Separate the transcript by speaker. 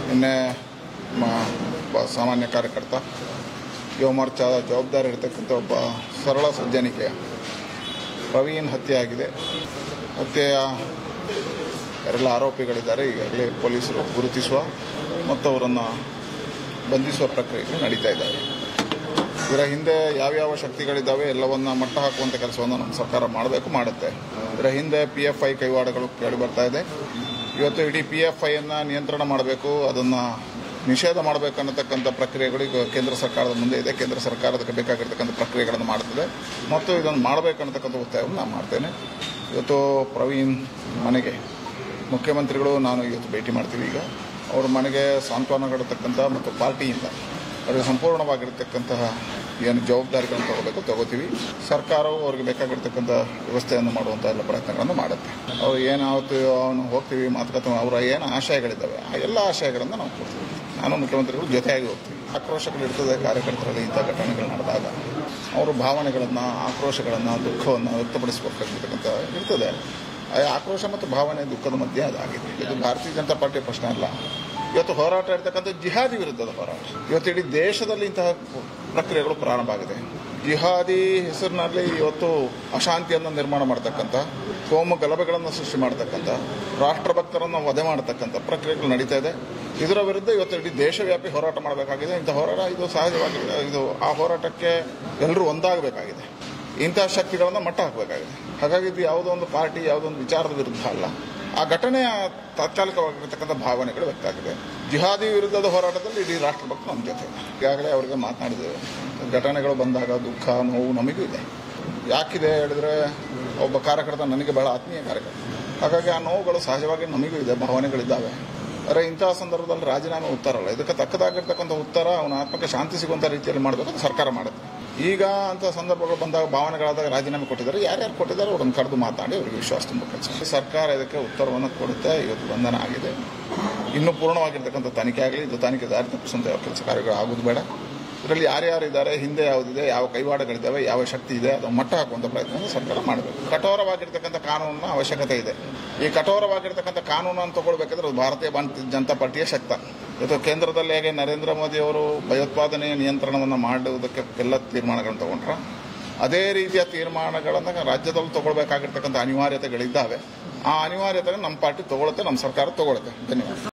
Speaker 1: ನಿನ್ನೆ ಮ- ಒಬ್ಬ ಸಾಮಾನ್ಯ ಕಾರ್ಯಕರ್ತ ಯುವ ಮೋರ್ಚಾದ ಜವಾಬ್ದಾರಿ ಇರತಕ್ಕಂಥ ಒಬ್ಬ ಸರಳ ಸಜ್ಜನಿಕೆ ಪ್ರವೀಣ್ ಹತ್ಯೆ ಆಗಿದೆ ಹತ್ಯೆಯ ಯಾರೆಲ್ಲ ಆರೋಪಿಗಳಿದ್ದಾರೆ ಈಗಾಗಲೇ ಪೊಲೀಸರು ಗುರುತಿಸುವ ಮತ್ತು ಅವರನ್ನು ಬಂಧಿಸುವ ಪ್ರಕ್ರಿಯೆಗಳು ನಡೀತಾ ಇದ್ದಾವೆ ಇದರ ಹಿಂದೆ ಯಾವ್ಯಾವ ಶಕ್ತಿಗಳಿದ್ದಾವೆ ಎಲ್ಲವನ್ನ ಮಟ್ಟ ಹಾಕುವಂಥ ಕೆಲಸವನ್ನು ನಮ್ಮ ಸರ್ಕಾರ ಮಾಡಬೇಕು ಮಾಡುತ್ತೆ ಇದರ ಹಿಂದೆ ಪಿ ಎಫ್ ಐ ಕೈವಾಡಗಳು ಕೇಳಿ ಬರ್ತಾ ಇದೆ ಇವತ್ತು ಇಡೀ ಪಿ ಎಫ್ ಐಯನ್ನು ನಿಯಂತ್ರಣ ಮಾಡಬೇಕು ಅದನ್ನು ನಿಷೇಧ ಮಾಡಬೇಕು ಅನ್ನತಕ್ಕಂಥ ಪ್ರಕ್ರಿಯೆಗಳು ಈಗ ಕೇಂದ್ರ ಸರ್ಕಾರದ ಮುಂದೆ ಇದೆ ಕೇಂದ್ರ ಸರ್ಕಾರ ಅದಕ್ಕೆ ಬೇಕಾಗಿರ್ತಕ್ಕಂಥ ಪ್ರಕ್ರಿಯೆಗಳನ್ನು ಮಾಡುತ್ತದೆ ಮತ್ತು ಇದನ್ನು ಮಾಡಬೇಕು ಅನ್ನತಕ್ಕಂಥ ಒತ್ತಾಯವನ್ನು ನಾನು ಮಾಡ್ತೇನೆ ಇವತ್ತು ಪ್ರವೀಣ್ ಮನೆಗೆ ಮುಖ್ಯಮಂತ್ರಿಗಳು ನಾನು ಇವತ್ತು ಭೇಟಿ ಮಾಡ್ತೀವಿ ಈಗ ಅವ್ರ ಮನೆಗೆ ಸಾಂತ್ವನ ಕೊಡತಕ್ಕಂಥ ಮತ್ತು ಪಾರ್ಟಿಯಿಂದ ಅವರಿಗೆ ಸಂಪೂರ್ಣವಾಗಿರ್ತಕ್ಕಂತಹ ಏನು ಜವಾಬ್ದಾರಿಗಳನ್ನು ತಗೋಬೇಕು ತಗೋತೀವಿ ಸರ್ಕಾರವು ಅವ್ರಿಗೆ ಬೇಕಾಗಿರ್ತಕ್ಕಂಥ ವ್ಯವಸ್ಥೆಯನ್ನು ಮಾಡುವಂಥ ಎಲ್ಲ ಪ್ರಯತ್ನಗಳನ್ನು ಮಾಡುತ್ತೆ ಅವ್ರು ಏನಾವತ್ತು ಅವನು ಹೋಗ್ತೀವಿ ಮಾತುಕತೆ ಅವರ ಏನು ಆಶಯಗಳಿದ್ದಾವೆ ಆ ಎಲ್ಲ ಆಶಯಗಳನ್ನು ನಾವು ಕೊಡ್ತೀವಿ ನಾನು ಮುಖ್ಯಮಂತ್ರಿಗಳು ಜೊತೆಯಾಗಿ ಹೋಗ್ತೀವಿ ಆಕ್ರೋಶಗಳಿರ್ತದೆ ಕಾರ್ಯಕರ್ತರಲ್ಲಿ ಇಂಥ ಘಟನೆಗಳು ನಡೆದಾಗ ಅವರು ಭಾವನೆಗಳನ್ನು ಆಕ್ರೋಶಗಳನ್ನು ದುಃಖವನ್ನು ವ್ಯಕ್ತಪಡಿಸಬೇಕಾಗಿರ್ತಕ್ಕಂಥ ಇರ್ತದೆ ಆ ಆಕ್ರೋಶ ಮತ್ತು ಭಾವನೆ ದುಃಖದ ಮಧ್ಯೆ ಅದಾಗಿದೆ ಇದು ಭಾರತೀಯ ಜನತಾ ಪಾರ್ಟಿಯ ಪ್ರಶ್ನೆ ಅಲ್ಲ ಇವತ್ತು ಹೋರಾಟ ಇರ್ತಕ್ಕಂಥ ಜಿಹಾದಿ ವಿರುದ್ಧದ ಹೋರಾಟ ಇವತ್ತು ಇಡೀ ದೇಶದಲ್ಲಿ ಇಂತಹ ಪ್ರಕ್ರಿಯೆಗಳು ಪ್ರಾರಂಭ ಆಗಿದೆ ಜಿಹಾದಿ ಹೆಸರಿನಲ್ಲಿ ಇವತ್ತು ಅಶಾಂತಿಯನ್ನು ನಿರ್ಮಾಣ ಮಾಡತಕ್ಕಂಥ ಕೋಮು ಗಲಭೆಗಳನ್ನು ಸೃಷ್ಟಿ ಮಾಡತಕ್ಕಂಥ ರಾಷ್ಟ್ರಭಕ್ತರನ್ನು ವಧೆ ಮಾಡತಕ್ಕಂಥ ಪ್ರಕ್ರಿಯೆಗಳು ನಡೀತಾ ಇದೆ ಇದರ ವಿರುದ್ಧ ಇವತ್ತು ಇಡೀ ದೇಶವ್ಯಾಪಿ ಹೋರಾಟ ಮಾಡಬೇಕಾಗಿದೆ ಇಂಥ ಹೋರಾಟ ಇದು ಸಹಜವಾಗಿ ಇದು ಆ ಹೋರಾಟಕ್ಕೆ ಎಲ್ಲರೂ ಒಂದಾಗಬೇಕಾಗಿದೆ ಇಂತಹ ಶಕ್ತಿಗಳನ್ನು ಮಟ್ಟ ಹಾಕಬೇಕಾಗಿದೆ ಹಾಗಾಗಿ ಇದು ಯಾವುದೋ ಒಂದು ಪಾರ್ಟಿ ಯಾವುದೋ ಒಂದು ವಿಚಾರದ ವಿರುದ್ಧ ಅಲ್ಲ ಆ ಘಟನೆಯ ತಾತ್ಕಾಲಿಕವಾಗಿರ್ತಕ್ಕಂಥ ಭಾವನೆಗಳು ವ್ಯಕ್ತ ಆಗಿದೆ ಜಿಹಾದಿ ವಿರುದ್ಧದ ಹೋರಾಟದಲ್ಲಿ ಇಡೀ ರಾಷ್ಟ್ರಭಕ್ತ ನಮ್ಮ ಜೊತೆ ಇದೆ. ಈಗಾಗಲೇ ಅವರಿಗೆ ಮಾತನಾಡಿದ್ದೇವೆ ಘಟನೆಗಳು ಬಂದಾಗ ದುಃಖ ನೋವು ನಮಗೂ ಇದೆ ಯಾಕಿದೆ ಹೇಳಿದ್ರೆ ಒಬ್ಬ ಕಾರ್ಯಕರ್ತ ನನಗೆ ಬಹಳ ಆತ್ಮೀಯ ಕಾರ್ಯಕರ್ತ ಹಾಗಾಗಿ ಆ ನೋವುಗಳು ಸಹಜವಾಗಿ ನಮಗೂ ಇದೆ ಭಾವನೆಗಳಿದ್ದಾವೆ ಆದರೆ ಇಂತಹ ಸಂದರ್ಭದಲ್ಲಿ ರಾಜೀನಾಮೆ ಉತ್ತರ ಅಲ್ಲ ಇದಕ್ಕೆ ತಕ್ಕದಾಗಿರ್ತಕ್ಕಂಥ ಉತ್ತರ ಅವನ ಆತ್ಮಕ್ಕೆ ಶಾಂತಿ ಸಿಗುವಂಥ ರೀತಿಯಲ್ಲಿ ಮಾಡಬೇಕು ಅದು ಸರ್ಕಾರ ಮಾಡುತ್ತೆ ಈಗ ಅಂತ ಸಂದರ್ಭಗಳು ಬಂದಾಗ ಭಾವನೆಗಳಾದಾಗ ರಾಜೀನಾಮೆ ಕೊಟ್ಟಿದ್ದಾರೆ ಯಾರ್ಯಾರು ಕೊಟ್ಟಿದ್ದಾರೆ ಅವ್ರನ್ನ ಕರೆದು ಮಾತಾಡಿ ಅವರಿಗೆ ವಿಶ್ವಾಸ ತುಂಬ ಕೆಲಸ ಸರ್ಕಾರ ಇದಕ್ಕೆ ಉತ್ತರವನ್ನು ಕೊಡುತ್ತೆ ಇವತ್ತು ಬಂಧನ ಆಗಿದೆ ಇನ್ನೂ ಪೂರ್ಣವಾಗಿರ್ತಕ್ಕಂಥ ತನಿಖೆ ಆಗಲಿ ಇದು ತನಿಖೆ ದಾರಿ ತಪ್ಪಿಸುವಂಥ ಯಾವ ಕೆಲಸ ಕಾರ್ಯಗಳು ಆಗೋದು ಬೇಡ ಇದರಲ್ಲಿ ಯಾರ್ಯಾರು ಇದ್ದಾರೆ ಹಿಂದೆ ಯಾವುದಿದೆ ಯಾವ ಕೈವಾಡಗಳಿದ್ದಾವೆ ಯಾವ ಶಕ್ತಿ ಇದೆ ಅದನ್ನು ಮಟ್ಟ ಹಾಕುವಂಥ ಪ್ರಯತ್ನ ಸರ್ಕಾರ ಮಾಡಬೇಕು ಕಠೋರವಾಗಿರ್ತಕ್ಕಂಥ ಕಾನೂನಿನ ಅವಶ್ಯಕತೆ ಇದೆ ಈ ಕಠೋರವಾಗಿರ್ತಕ್ಕಂಥ ಕಾನೂನನ್ನು ತಗೊಳ್ಬೇಕಾದ್ರೆ ಅದು ಭಾರತೀಯ ಭಾರತೀಯ ಜನತಾ ಪಾರ್ಟಿಯ ಶಕ್ತ ಇವತ್ತು ಕೇಂದ್ರದಲ್ಲಿ ಹೇಗೆ ನರೇಂದ್ರ ಮೋದಿ ಅವರು ಭಯೋತ್ಪಾದನೆಯ ನಿಯಂತ್ರಣವನ್ನು ಮಾಡುವುದಕ್ಕೆ ಎಲ್ಲ ತೀರ್ಮಾನಗಳನ್ನು ತಗೊಂಡ್ರ ಅದೇ ರೀತಿಯ ತೀರ್ಮಾನಗಳನ್ನು ರಾಜ್ಯದಲ್ಲಿ ತಗೊಳ್ಬೇಕಾಗಿರ್ತಕ್ಕಂಥ ಅನಿವಾರ್ಯತೆಗಳಿದ್ದಾವೆ ಆ ಅನಿವಾರ್ಯತೆ ನಮ್ಮ ಪಾರ್ಟಿ ತಗೊಳುತ್ತೆ ನಮ್ಮ ಸರ್ಕಾರ ತಗೊಳುತ್ತೆ ಧನ್ಯವಾದ